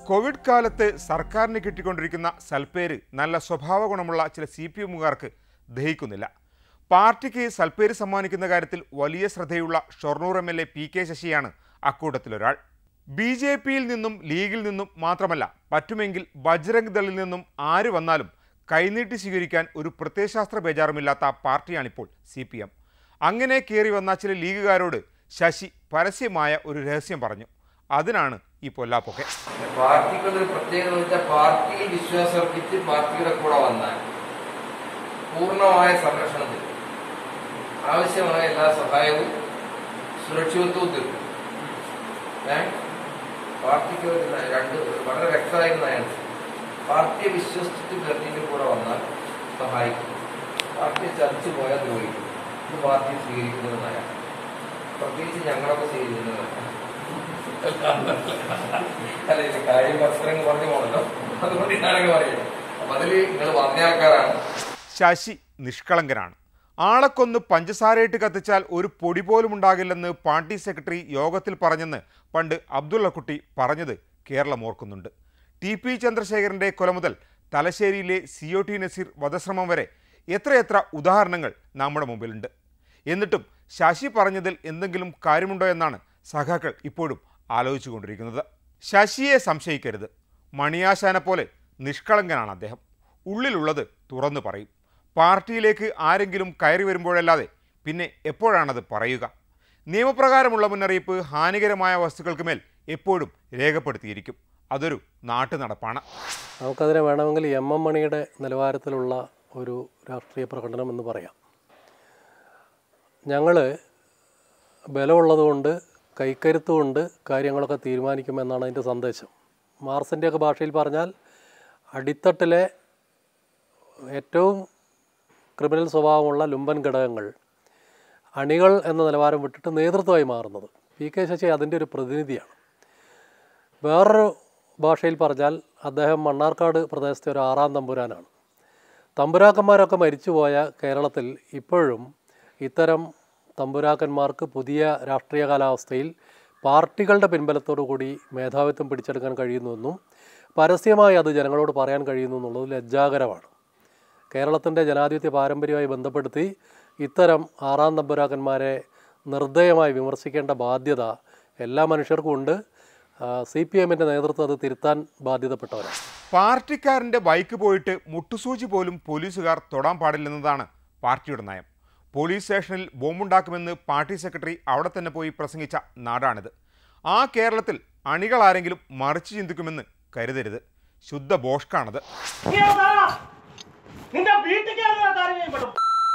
Covid കാലത്ത് സർക്കാരിന് കിട്ടിക്കൊണ്ടിരിക്കുന്ന സൽപ്പേര് നല്ല സ്വഭാവ ഗുണമുള്ള ചില സി പി എമ്മുകാർക്ക് ദഹിക്കുന്നില്ല പാർട്ടിക്ക് സൽപ്പേര് സമ്മാനിക്കുന്ന കാര്യത്തിൽ വലിയ ശ്രദ്ധയുള്ള Shornur M L A P K ശശിയാണ് അക്കൂട്ടത്തിലൊരാൾ ബി ജെ പിയിൽ നിന്നും ലീഗിൽ നിന്നും മാത്രമല്ല പറ്റുമെങ്കിൽ ബജ്രംഗ് ദളിൽ നിന്നും ആര് വന്നാലും കൈനീട്ടി സ്വീകരിക്കാൻ ഒരു പ്രത്യയശാസ്ത്ര ബേജാറുമില്ലാത്ത പാർട്ടിയാണിപ്പോൾ സി പി എം അങ്ങനെ കയറി വന്ന ചില ലീഗുകാരോട് ശശി പരസ്യമായ ഒരു രഹസ്യം പറഞ്ഞു അതിനാണ് ഈ പൊല്ലാപ്പൊക്കെ പാർട്ടിക്കുള്ളൊരു പ്രത്യേകത എന്ന് വെച്ചാൽ പാർട്ടിയിൽ വിശ്വാസം അർപ്പിച്ച് പാർട്ടിയുടെ കൂടെ വന്നാൽ പൂർണ്ണമായ സംരക്ഷണത്തിൽ ആവശ്യമായ എല്ലാ സഹായവും സുരക്ഷിതത്വവും തീർക്കും ഞാൻ പാർട്ടിക്ക് ഒരു ന- രണ്ട് വളരെ വ്യക്തമായ ഒരു നയമാണ് പാർട്ടിയെ വിശ്വസിച്ചിട്ട് ഗവൺമെന്റിന്റെ കൂടെ വന്നാൽ സഹായിക്കും പാർട്ടിയെ ചതിച്ചു പോയാൽ ദ്രോഹിക്കും ഇത് പാർട്ടി സ്വീകരിക്കുന്നത് നയം പ്രത്യേകിച്ച് ഞങ്ങളൊക്കെ സ്വീകരിക്കുന്നത് നയം അല്ല ഇത് കാര്യം പരസ്പരം പറഞ്ഞു പോകണല്ലോ അതുകൊണ്ട് ഞാനൊക്കെ പറയുന്നത് അപ്പൊ അതില് നിങ്ങൾ വന്ന ആൾക്കാരാണ് ശശി നിഷ്കളങ്കനാണ് ആളെക്കൊന്ന് പഞ്ചസാരയിട്ട് കത്തിച്ചാൽ ഒരു പൊടി പോലും ഉണ്ടാകില്ലെന്ന് പാർട്ടി സെക്രട്ടറി യോഗത്തിൽ പറഞ്ഞെന്ന് പണ്ട് അബ്ദുള്ളക്കുട്ടി പറഞ്ഞത് കേരളം ഓർക്കുന്നുണ്ട് ടി പി ചന്ദ്രശേഖരന്റെ കൊല മുതൽ തലശ്ശേരിയിലെ സി ഒ ടി നസീർ വധശ്രമം വരെ എത്രയെത്ര ഉദാഹരണങ്ങൾ നമ്മുടെ മുമ്പിലുണ്ട് എന്നിട്ടും ശശി പറഞ്ഞതിൽ എന്തെങ്കിലും കാര്യമുണ്ടോ എന്നാണ് സഖാക്കൾ ഇപ്പോഴും ആലോചിച്ചുകൊണ്ടിരിക്കുന്നത് ശശിയെ സംശയിക്കരുത് മണിയാശാനെ പോലെ നിഷ്കളങ്കനാണ് അദ്ദേഹം ഉള്ളിലുള്ളത് തുറന്നു പറയും പാർട്ടിയിലേക്ക് ആരെങ്കിലും കയറി വരുമ്പോഴല്ലാതെ പിന്നെ എപ്പോഴാണത് പറയുക നിയമപ്രകാരമുള്ള മുന്നറിയിപ്പ് ഹാനികരമായ വസ്തുക്കൾക്ക് മേൽ എപ്പോഴും രേഖപ്പെടുത്തിയിരിക്കും അതൊരു നാട്ടു നടപ്പാണ് നമുക്കതിനെ വേണമെങ്കിൽ എം എം മണിയുടെ നിലവാരത്തിലുള്ള ഒരു രാഷ്ട്രീയ പ്രകടനം എന്ന് പറയാം ഞങ്ങൾ ബലമുള്ളതുകൊണ്ട് കൈക്കരുത്തുകൊണ്ട് കാര്യങ്ങളൊക്കെ തീരുമാനിക്കുമെന്നാണ് അതിൻ്റെ സന്ദേശം മാർസിൻ്റെയൊക്കെ ഭാഷയിൽ പറഞ്ഞാൽ അടിത്തട്ടിലെ ഏറ്റവും ക്രിമിനൽ സ്വഭാവമുള്ള ലുംബൻ ഘടകങ്ങൾ അണികൾ എന്ന നിലവാരം വിട്ടിട്ട് നേതൃത്വമായി മാറുന്നത് പി കെ ശശി അതിൻ്റെ ഒരു പ്രതിനിധിയാണ് വേറൊരു ഭാഷയിൽ പറഞ്ഞാൽ അദ്ദേഹം മണ്ണാർക്കാട് പ്രദേശത്തെ ഒരു ആറാം തമ്പുരാനാണ് തമ്പുരാക്കന്മാരൊക്കെ മരിച്ചുപോയ കേരളത്തിൽ ഇപ്പോഴും ഇത്തരം തമ്പുരാക്കന്മാർക്ക് പുതിയ രാഷ്ട്രീയ കാലാവസ്ഥയിൽ പാർട്ടികളുടെ പിൻബലത്തോടു കൂടി മേധാവിത്വം പിടിച്ചെടുക്കാൻ കഴിയുന്നുവെന്നും പരസ്യമായി അത് ജനങ്ങളോട് പറയാൻ കഴിയുന്നു എന്നുള്ളത് ലജ്ജാകരമാണ് കേരളത്തിൻ്റെ ജനാധിപത്യ പാരമ്പര്യമായി ബന്ധപ്പെടുത്തി ഇത്തരം ആറാം തമ്പുരാക്കന്മാരെ നിർദ്ദയമായി വിമർശിക്കേണ്ട ബാധ്യത എല്ലാ മനുഷ്യർക്കും ഉണ്ട് സി പി എമ്മിൻ്റെ നേതൃത്വം അത് തിരുത്താൻ ബാധ്യതപ്പെട്ടവരാണ് പാർട്ടിക്കാരൻ്റെ ബൈക്ക് പോയിട്ട് മുട്ടുസൂചി പോലും പോലീസുകാർ തൊടാൻ പാടില്ലെന്നതാണ് പാർട്ടിയുടെ നയം പോലീസ് സ്റ്റേഷനിൽ ബോംബുണ്ടാക്കുമെന്ന് പാർട്ടി സെക്രട്ടറി അവിടെ തന്നെ പോയി പ്രസംഗിച്ച നാടാണിത് ആ കേരളത്തിൽ അണികൾ ആരെങ്കിലും മറിച്ച് ചിന്തിക്കുമെന്ന് കരുതരുത് ശുദ്ധ ബോഷ്കാണത് നീ അത് പറ. നിന്റെ വീട്ടിൽ കാര്യം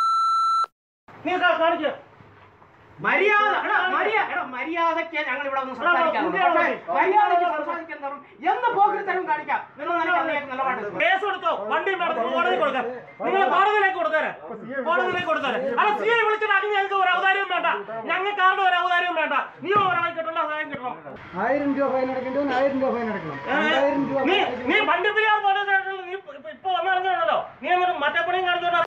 നീ കാ- കാണിക്ക് മര്യാദ എടാ, മര്യാ- എടാ, മര്യാദയ്ക്ക് ഞങ്ങൾ ഇവിടെ ഒന്ന് സംസാരിക്കാറുള്ളൂ. എടാ, പക്ഷേ എടാ, മര്യാദയ്ക്ക് എടാ, സംസാരിക്കാൻ തരും. എന്ത് പോക്കിരിത്തരം കാണിക്കാം എന്ന് നിനക്ക് അതിലേക്ക് നിലപാടെടുക്കാം. കേസ് കൊടുത്തോ വണ്ടി മേടത്ത് കോടതി കൊടുക്കാം നിങ്ങൾ കോടതിയിലേക്ക് കൊടുത്തേരെ കോടതിയിലേക്ക് കൊടുത്തേരെ അല്ല സി ഐ വിളിച്ചിട്ട് അത് ഞങ്ങൾക്ക് ഒരു അവതാരവും വേണ്ട ഞങ്ങൾക്ക് ആരുടെ ഒരു അവതാരവും വേണ്ട നീ ഒരാളെ കിട്ടണം സഹായം കിട്ടണം ആയിരം രൂപ ഫൈൻ അടക്കേണ്ടവൻ ആയിരം രൂപ ഫൈൻ അടക്കണം ഏ, രണ്ടായിരം രൂപ നീ നീ വണ്ടിപ്പെരിയാർ പോലീസ് സ്റ്റേഷനിൽ നീ ഇപ്പൊ- ഇപ്പൊ- ഇപ്പൊ വന്നിറങ്ങിയാണല്ലോ നീ എന്നിട്ട് മറ്റേ പണിയും കാണിച്ചോണ്ടാ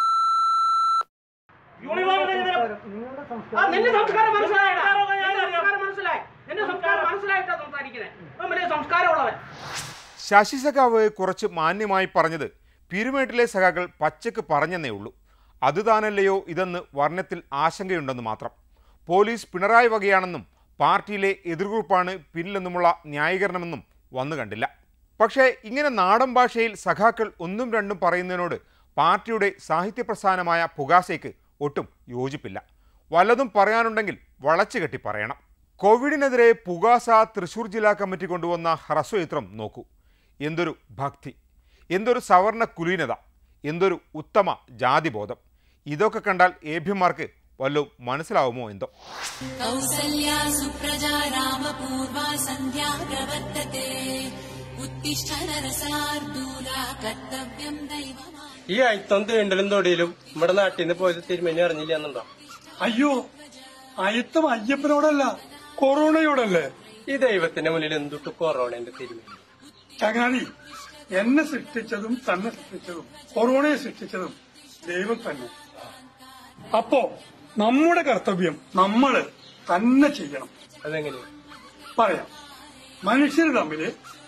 യൂണിഫോം ഇട്ടിട്ട് നിങ്ങളുടെ ആ, സംസ്കാരം നിന്റെ സംസ്കാരം മനസ്സിലായി സംസ്കാരമൊക്കെ ഞാൻ അറിയാം. സംസ്കാരം മനസ്സിലായി നിന്റെ സംസ്കാരം മനസ്സിലായിട്ടാ സംസാരിക്കുന്നത് ഇപ്പം വലിയ സംസ്കാരമുള്ളവൻ ശശി സഖാവ് കുറച്ച് മാന്യമായി പറഞ്ഞത് പീരുമേട്ടിലെ സഖാക്കൾ പച്ചക്ക് പറഞ്ഞെന്നേ ഉള്ളൂ അത് താനല്ലയോ ഇതെന്ന് വർണ്ണത്തിൽ ആശങ്കയുണ്ടെന്ന് മാത്രം പോലീസ് പിണറായി വകയാണെന്നും പാർട്ടിയിലെ എതിർഗ്രൂപ്പാണ് പിന്നിലെന്നുമുള്ള ന്യായീകരണമെന്നും വന്നു കണ്ടില്ല പക്ഷേ ഇങ്ങനെ നാടൻ ഭാഷയിൽ സഖാക്കൾ ഒന്നും രണ്ടും പറയുന്നതിനോട് പാർട്ടിയുടെ സാഹിത്യ പ്രസ്ഥാനമായ പുകാസയ്ക്ക് ഒട്ടും യോജിപ്പില്ല വല്ലതും പറയാനുണ്ടെങ്കിൽ വളച്ചു കെട്ടി പറയണം കോവിഡിനെതിരെ പുകാസ തൃശൂർ ജില്ലാ കമ്മിറ്റി കൊണ്ടുവന്ന ഹ്രസ്വചിത്രം നോക്കൂ എന്തൊരു ഭക്തി എന്തൊരു സവർണ കുലീനത എന്തൊരു ഉത്തമ ജാതിബോധം ഇതൊക്കെ കണ്ടാൽ ഏഭ്യന്മാർക്ക് വല്ലതും മനസ്സിലാവുമോ എന്തോ कौसल्या सुप्रजा रामपूर्वा सन्ध्या प्रवर्तते उत्तिष्ठ नरसार्दूला कर्तव्यम् दैवमा ഈ അയിത്തം തീണ്ടലും തൊടിയിലും നമ്മുടെ നാട്ടിൽ നിന്ന് പോയത് തിരുമേനി അറിഞ്ഞില്ല എന്നുണ്ടോ അയ്യോ അയത്തം അയ്യപ്പനോടല്ല കൊറോണയോടല്ലേ ഈ ദൈവത്തിന്റെ മുന്നിൽ എന്തുട്ട് കൊറോണന്റെ തിരുമേനി ചങ്ങാതി എന്നെ സൃഷ്ടിച്ചതും തന്നെ സൃഷ്ടിച്ചതും കൊറോണയെ സൃഷ്ടിച്ചതും ദൈവം തന്നെ അപ്പോ നമ്മുടെ കർത്തവ്യം നമ്മള് തന്നെ ചെയ്യണം അതെങ്ങനെയാ പറയാം മനുഷ്യർ തമ്മില്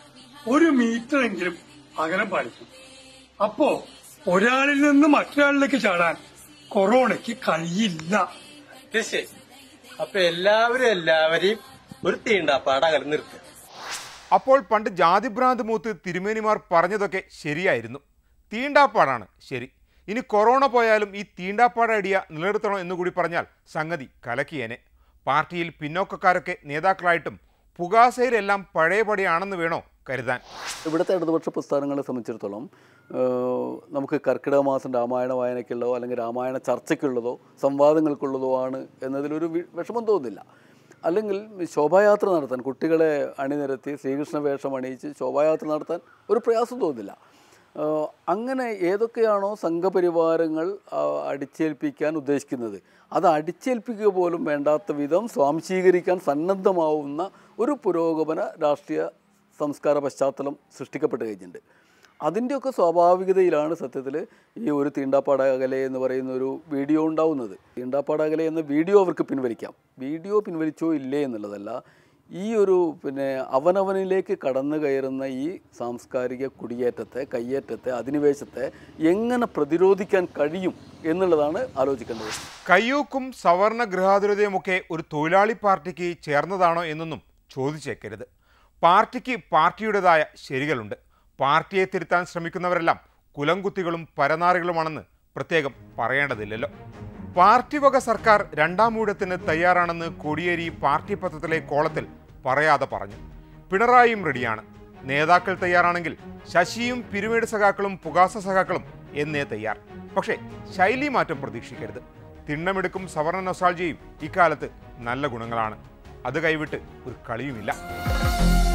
ഒരു മീറ്ററെങ്കിലും അകലം പാലിക്കണം അപ്പോ ഒരാളിൽ നിന്ന് മറ്റൊരാളിലേക്ക് ചാടാൻ കൊറോണയ്ക്ക് കഴിയില്ല ഇത് ശരി അപ്പൊ എല്ലാവരും എല്ലാവരെയും ഒരു തീണ്ടാപ്പാട് അകലെ നിർത്തുക അപ്പോൾ പണ്ട് ജാതിഭ്രാന്ത് മൂത്ത് തിരുമേനിമാർ പറഞ്ഞതൊക്കെ ശരിയായിരുന്നു തീണ്ടാപ്പാടാണ് ശരി ഇനി കൊറോണ പോയാലും ഈ തീണ്ടാപ്പാട് ഐഡിയ നിലനിർത്തണം എന്നുകൂടി പറഞ്ഞാൽ സംഗതി കലക്കിയേനെ പാർട്ടിയിൽ പിന്നോക്കക്കാരൊക്കെ നേതാക്കളായിട്ടും പുകാസയിലെല്ലാം പഴയപടിയാണെന്ന് വേണോ കരുതാൻ ഇവിടുത്തെ ഇടതുപക്ഷ പ്രസ്ഥാനങ്ങളെ സംബന്ധിച്ചിടത്തോളം ഏഹ്, നമുക്ക് കർക്കിടക മാസം രാമായണ വായനയ്ക്കുള്ളതോ അല്ലെങ്കിൽ രാമായണ ചർച്ചയ്ക്കുള്ളതോ സംവാദങ്ങൾക്കുള്ളതോ ആണ് എന്നതിലൊരു വി- വിഷമം തോന്നുന്നില്ല അല്ലെങ്കിൽ ശോഭായാത്ര നടത്താൻ കുട്ടികളെ അണിനിരത്തി ശ്രീകൃഷ്ണ വേഷം അണിയിച്ച് ശോഭായാത്ര നടത്താൻ ഒരു പ്രയാസം തോന്നുന്നില്ല ഏഹ്, അങ്ങനെ ഏതൊക്കെയാണോ സംഘപരിവാരങ്ങൾ ആ, അടിച്ചേൽപ്പിക്കാൻ ഉദ്ദേശിക്കുന്നത് അത് അടിച്ചേൽപ്പിക്കുക പോലും വേണ്ടാത്ത വിധം സ്വാംശീകരിക്കാൻ സന്നദ്ധമാവുന്ന ഒരു പുരോഗമന രാഷ്ട്രീയ സംസ്കാര പശ്ചാത്തലം സൃഷ്ടിക്കപ്പെട്ട് കഴിഞ്ഞിട്ടുണ്ട് അതിൻ്റെയൊക്കെ സ്വാഭാവികതയിലാണ് സത്യത്തിൽ ഈ ഒരു തീണ്ടാപ്പാടകലെ എന്ന് പറയുന്ന ഒരു വീഡിയോ ഉണ്ടാവുന്നത് തീണ്ടാപ്പാടകലെ എന്ന വീഡിയോ അവർക്ക് പിൻവലിക്കാം വീഡിയോ പിൻവലിച്ചോ ഇല്ലേ എന്നുള്ളതല്ല ഈ ഒരു പിന്നെ അവനവനിലേക്ക് കടന്നു കയറുന്ന ഈ സാംസ്കാരിക കുടിയേറ്റത്തെ കയ്യേറ്റത്തെ അധിനിവേശത്തെ എങ്ങനെ പ്രതിരോധിക്കാൻ കഴിയും എന്നുള്ളതാണ് ആലോചിക്കേണ്ടത് കയ്യൂക്കും സവർണ ഗൃഹാതുരതയുമൊക്കെ ഒരു തൊഴിലാളി പാർട്ടിക്ക് ചേർന്നതാണോ എന്നൊന്നും ചോദിച്ചേക്കരുത് പാർട്ടിക്ക് പാർട്ടിയുടേതായ ശരികളുണ്ട് പാർട്ടിയെ തിരുത്താൻ ശ്രമിക്കുന്നവരെല്ലാം കുലംകുത്തികളും പരനാറികളുമാണെന്ന് പ്രത്യേകം പറയേണ്ടതില്ലല്ലോ പാർട്ടി വക സർക്കാർ രണ്ടാം ഊഴത്തിന് തയ്യാറാണെന്ന് കോടിയേരി പാർട്ടി പത്രത്തിലെ കോളത്തിൽ പറയാതെ പറഞ്ഞു പിണറായിയും റെഡിയാണ് നേതാക്കൾ തയ്യാറാണെങ്കിൽ ശശിയും പിരിമേട് സഖാക്കളും പുകാസ സഖാക്കളും എന്നേ തയ്യാർ പക്ഷേ ശൈലി മാറ്റം പ്രതീക്ഷിക്കരുത് തിണ്ണമെടുക്കും സവർണ നൊസാൾജിയും ഇക്കാലത്ത് നല്ല ഗുണങ്ങളാണ് അത് കൈവിട്ട് ഒരു കളിയുമില്ല